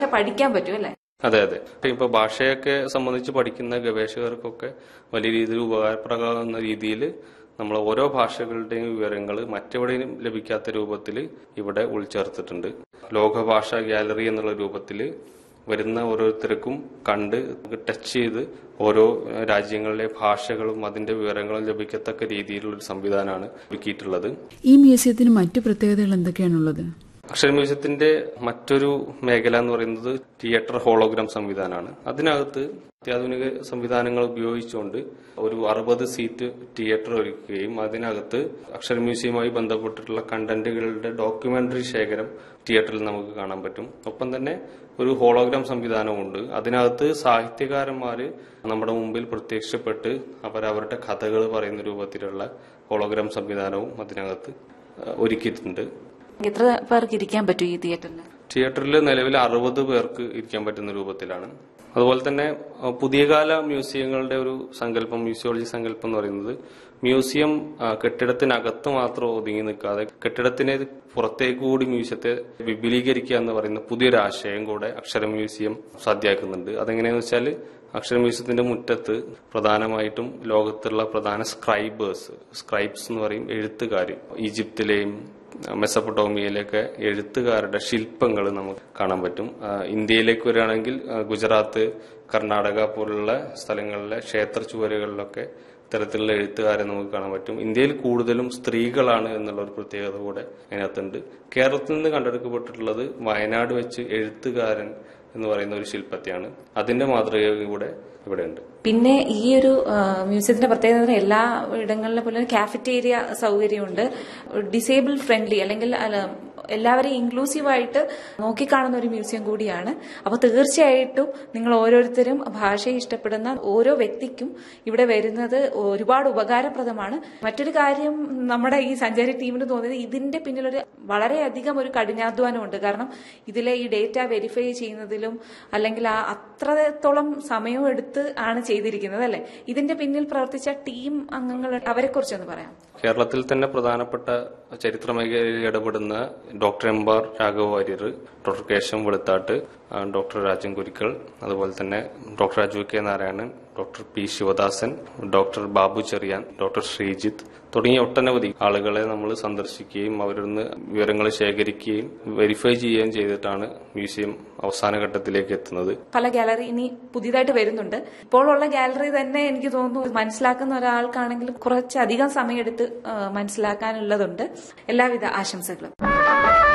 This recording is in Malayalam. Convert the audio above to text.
പഠിക്കാൻ പറ്റും അല്ലേ അതെ അതെ ഇപ്പൊ ഭാഷയൊക്കെ സംബന്ധിച്ച് പഠിക്കുന്ന ഗവേഷകർക്കൊക്കെ വലിയ രീതിയിൽ ഉപകാരപ്രദമാകുന്ന രീതിയിൽ നമ്മൾ ഓരോ ഭാഷകളുടെയും വിവരങ്ങൾ മറ്റെവിടെയും ലഭിക്കാത്ത രൂപത്തിൽ ഇവിടെ ഉൾച്ചേർത്തിട്ടുണ്ട് ലോകഭാഷാ ഗാലറി എന്നുള്ള രൂപത്തിൽ വരുന്ന ഓരോരുത്തർക്കും കണ്ട് ടച്ച് ചെയ്ത് ഓരോ രാജ്യങ്ങളിലെ ഭാഷകളും അതിന്റെ വിവരങ്ങളും ലഭിക്കത്തക്ക രീതിയിലുള്ള ഒരു സംവിധാനമാണ് ഒരുക്കിയിട്ടുള്ളത് ഈ മ്യൂസിയത്തിന് മറ്റു പ്രത്യേകതകൾ എന്തൊക്കെയാണുള്ളത് അക്ഷര മ്യൂസിയത്തിന്റെ മറ്റൊരു മേഖല എന്ന് പറയുന്നത് തിയേറ്റർ ഹോളോഗ്രാം സംവിധാനമാണ് അതിനകത്ത് അത്യാധുനിക സംവിധാനങ്ങൾ ഉപയോഗിച്ചുകൊണ്ട് ഒരു അറുപത് സീറ്റ് തിയേറ്റർ ഒരുക്കുകയും അതിനകത്ത് അക്ഷര മ്യൂസിയവുമായി ബന്ധപ്പെട്ടിട്ടുള്ള കണ്ടന്റുകളുടെ ഡോക്യുമെന്ററി ശേഖരം തിയേറ്ററിൽ നമുക്ക് കാണാൻ പറ്റും ഒപ്പം തന്നെ ഒരു ഹോളോഗ്രാം സംവിധാനമുണ്ട് അതിനകത്ത് സാഹിത്യകാരന്മാര് നമ്മുടെ മുമ്പിൽ പ്രത്യക്ഷപ്പെട്ട് അവർ അവരുടെ കഥകൾ പറയുന്ന രൂപത്തിലുള്ള ഹോളോഗ്രാം സംവിധാനവും അതിനകത്ത് ഏഹ്, ഒരുക്കിയിട്ടുണ്ട് എത്ര പേർക്ക് ഇരിക്കാൻ പറ്റും ഈ തിയേറ്ററിൽ തിയേറ്ററിൽ നിലവിൽ അറുപത് പേർക്ക് ഇരിക്കാൻ പറ്റുന്ന രൂപത്തിലാണ് അതുപോലെ തന്നെ അഹ് പുതിയ കാല മ്യൂസിയങ്ങളുടെ ഒരു സങ്കല്പം മ്യൂസിയോളജി സങ്കല്പം എന്ന് പറയുന്നത് മ്യൂസിയം ആ, കെട്ടിടത്തിനകത്ത് മാത്രം ഒതുങ്ങി നിൽക്കാതെ കെട്ടിടത്തിന് പുറത്തേക്ക് കൂടി മ്യൂസിയത്തെ വിപുലീകരിക്കുക എന്ന് പറയുന്ന പുതിയൊരു ആശയം കൂടെ അക്ഷര മ്യൂസിയം സാധ്യമാക്കുന്നുണ്ട് അതെങ്ങനെയാന്ന് വെച്ചാൽ അക്ഷര മ്യൂസിയത്തിന്റെ മുറ്റത്ത് പ്രധാനമായിട്ടും ലോകത്തുള്ള പ്രധാന സ്ക്രൈബേഴ്സ് സ്ക്രൈബ്സ് എന്ന് പറയും എഴുത്തുകാർ ഈജിപ്തിലെയും മെസ്സപ്പൊട്ടോമിയയിലൊക്കെ എഴുത്തുകാരുടെ ശില്പങ്ങൾ നമുക്ക് കാണാൻ പറ്റും ആ, ഇന്ത്യയിലേക്ക് വരികയാണെങ്കിൽ ആ, ഗുജറാത്ത് കർണാടക പോലുള്ള സ്ഥലങ്ങളിലെ ക്ഷേത്ര ചുവരുകളിലൊക്കെ ഇത്തരത്തിലുള്ള എഴുത്തുകാരെ നമുക്ക് കാണാൻ പറ്റും ഇന്ത്യയിൽ കൂടുതലും സ്ത്രീകളാണ് എന്നുള്ള ഒരു പ്രത്യേകത കൂടെ അതിനകത്തുണ്ട് കേരളത്തിൽ നിന്ന് കണ്ടെടുക്കപ്പെട്ടിട്ടുള്ളത് വയനാട് വെച്ച് എഴുത്തുകാരൻ എന്ന് പറയുന്ന ഒരു ശില്പത്തെയാണ് അതിന്റെ മാതൃക കൂടെ ഇവിടെയുണ്ട് പിന്നെ ഈ ഒരു ആ, മ്യൂസിയത്തിന്റെ പ്രത്യേകത എല്ലാ ഇടങ്ങളിലെ പോലെ കാഫറ്റേരിയ സൗകര്യമുണ്ട് ഡിസേബിൾ ഫ്രണ്ട്ലി അല്ലെങ്കിൽ അല്ല, എല്ലാവരെയും ഇൻക്ലൂസീവ് ആയിട്ട് നോക്കിക്കാണുന്ന ഒരു മ്യൂസിയം കൂടിയാണ് അപ്പൊ തീർച്ചയായിട്ടും നിങ്ങൾ ഓരോരുത്തരും ഭാഷയെ ഇഷ്ടപ്പെടുന്ന ഓരോ വ്യക്തിക്കും ഇവിടെ വരുന്നത് ഒരുപാട് ഉപകാരപ്രദമാണ് മറ്റൊരു കാര്യം നമ്മുടെ ഈ സഞ്ചാരി ടീമിന് തോന്നിയത് ഇതിന്റെ പിന്നിലൊരു വളരെയധികം ഒരു കഠിനാധ്വാനമുണ്ട് കാരണം ഇതിലെ ഈ ഡേറ്റ വെരിഫൈ ചെയ്യുന്നതിലും അല്ലെങ്കിൽ ആ അത്രത്തോളം സമയം എടുത്ത് ആണ് ചെയ്തിരിക്കുന്നത് അല്ലെ ഇതിന്റെ പിന്നിൽ പ്രവർത്തിച്ച ടീം അംഗങ്ങൾ അവരെ കുറിച്ചൊന്ന് പറയാം കേരളത്തിൽ തന്നെ പ്രധാനപ്പെട്ട ചരിത്ര മേഖലയിൽ ഇടപെടുന്ന doctor M R Raghava Warrier doctor Kesavan Veluthat ആ, ഡോക്ടർ രാജൻ കുരിക്കൾ അതുപോലെ തന്നെ doctor Raju K Narayanan doctor P Sivadasan doctor Babu Cherian doctor Sreejith തുടങ്ങിയ ഒട്ടനവധി ആളുകളെ നമ്മൾ സന്ദർശിക്കുകയും അവരിൽ നിന്ന് വിവരങ്ങൾ ശേഖരിക്കുകയും വെരിഫൈ ചെയ്യുകയും ചെയ്തിട്ടാണ് മ്യൂസിയം അവസാന ഘട്ടത്തിലേക്ക് എത്തുന്നത് പല ഗാലറി ഇനി പുതിയതായിട്ട് വരുന്നുണ്ട് ഇപ്പോഴുള്ള ഗാലറി തന്നെ എനിക്ക് തോന്നുന്നു മനസ്സിലാക്കുന്ന ഒരാൾക്കാണെങ്കിൽ കുറച്ചധികം സമയമെടുത്ത് ആ, മനസ്സിലാക്കാനുള്ളതുണ്ട് എല്ലാവിധ ആശംസകളും